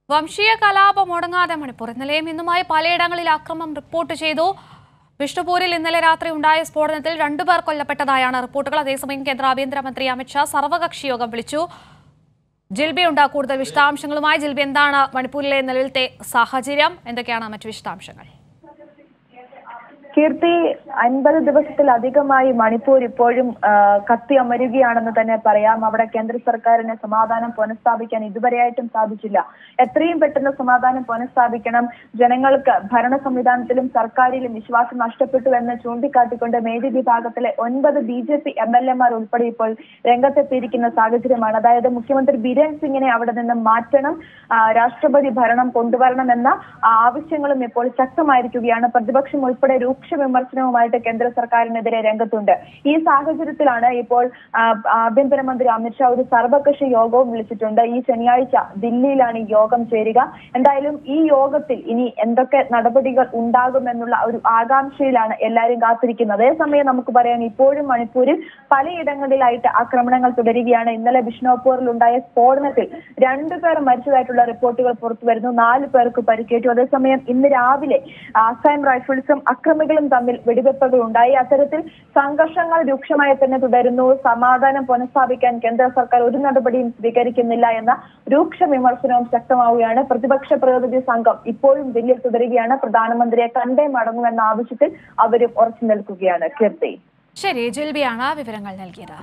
വംശീയ കലാപം മുടങ്ങാതെ മണിപ്പൂർ ഇന്നലെയും ഇന്നുമായി പലയിടങ്ങളിൽ അക്രമം റിപ്പോർട്ട് ചെയ്തു വിഷ്ണുപൂരിൽ ഇന്നലെ രാത്രി ഉണ്ടായ സ്ഫോടനത്തിൽ രണ്ടുപേർ കൊല്ലപ്പെട്ടതായാണ് റിപ്പോർട്ടുകൾ അതേസമയം കേന്ദ്ര ആഭ്യന്തരമന്ത്രി അമിത്ഷാ സർവകക്ഷി യോഗം വിളിച്ചു ജിൽബി ഉണ്ട് കൂടുതൽ വിശദാംശങ്ങളുമായി ജിൽബി എന്താണ് മണിപ്പൂരിലെ നിലവിലത്തെ സാഹചര്യം എന്തൊക്കെയാണ് മറ്റു വിശദാംശങ്ങൾ കീർത്തി അൻപത് ദിവസത്തിലധികമായി മണിപ്പൂർ ഇപ്പോഴും ആ, കത്തി അമരുകയാണെന്ന് തന്നെ പറയാം അവിടെ കേന്ദ്ര സർക്കാരിന് സമാധാനം പുനഃസ്ഥാപിക്കാൻ ഇതുവരെയായിട്ടും സാധിച്ചില്ല എത്രയും പെട്ടെന്ന് സമാധാനം പുനഃസ്ഥാപിക്കണം ജനങ്ങൾക്ക് ഭരണ സംവിധാനത്തിലും സർക്കാരിലും വിശ്വാസം നഷ്ടപ്പെട്ടു എന്ന് ചൂണ്ടിക്കാട്ടിക്കൊണ്ട് മേരി വിഭാഗത്തിലെ ഒൻപത് B J P M L എമാർ ഉൾപ്പെടെ ഇപ്പോൾ രംഗത്തെത്തിയിരിക്കുന്ന സാഹചര്യമാണ് അതായത് മുഖ്യമന്ത്രി ബിരേൻ സിംഗിനെ അവിടെ നിന്ന് മാറ്റണം ആ, രാഷ്ട്രപതി ഭരണം കൊണ്ടുവരണം എന്ന ആവശ്യങ്ങളും ഇപ്പോൾ ശക്തമായിരിക്കുകയാണ് പ്രതിപക്ഷം ഉൾപ്പെടെ രൂക്ഷ വിമർശനവുമായിട്ട് കേന്ദ്ര സർക്കാരിനെതിരെ രംഗത്തുണ്ട് ഈ സാഹചര്യത്തിലാണ് ഇപ്പോൾ ആ, ആഭ്യന്തരമന്ത്രി അമിത്ഷാ ഒരു സർവകക്ഷി യോഗവും വിളിച്ചിട്ടുണ്ട് ഈ ശനിയാഴ്ച ദില്ലിയിലാണ് ഈ യോഗം ചേരുക എന്തായാലും ഈ യോഗത്തിൽ ഇനി എന്തൊക്കെ നടപടികൾ ഉണ്ടാകുമെന്നുള്ള ഒരു ആകാംക്ഷയിലാണ് എല്ലാവരും കാത്തിരിക്കുന്നത് അതേസമയം നമുക്ക് പറയാം ഇപ്പോഴും മണിപ്പൂരിൽ പലയിടങ്ങളിലായിട്ട് ആക്രമണങ്ങൾ തുടരുകയാണ് ഇന്നലെ ബിഷ്ണോപൂരിൽ ഉണ്ടായ സ്ഫോടനത്തിൽ രണ്ടുപേർ മരിച്ചതായിട്ടുള്ള റിപ്പോർട്ടുകൾ പുറത്തു വരുന്നു നാല് പേർക്ക് പരിക്കേറ്റു അതേസമയം ഇന്ന് രാവിലെ ആസാം റൈഫിൾസും അക്രമികളും തമ്മിൽ വെടിവെപ്പുകൾ ഉണ്ടായി അത്തരത്തിൽ സംഘർഷങ്ങൾ രൂക്ഷമായി തന്നെ തുടരുന്നു സമാധാനം പുനഃസ്ഥാപിക്കാൻ കേന്ദ്ര സർക്കാർ ഒരു നടപടിയും സ്വീകരിക്കുന്നില്ല എന്ന രൂക്ഷ വിമർശനവും ശക്തമാവുകയാണ് പ്രതിപക്ഷ പ്രതിനിധി സംഘം ഇപ്പോഴും ദില്ലിയിൽ തുടരുകയാണ് പ്രധാനമന്ത്രിയെ കണ്ടേ മടങ്ങുമെന്ന ആവശ്യത്തിൽ അവരും ഉറച്ചു നിൽക്കുകയാണ് കീർത്തി ശരി ജിൽബിയാണ് വിവരങ്ങൾ നൽകിയത്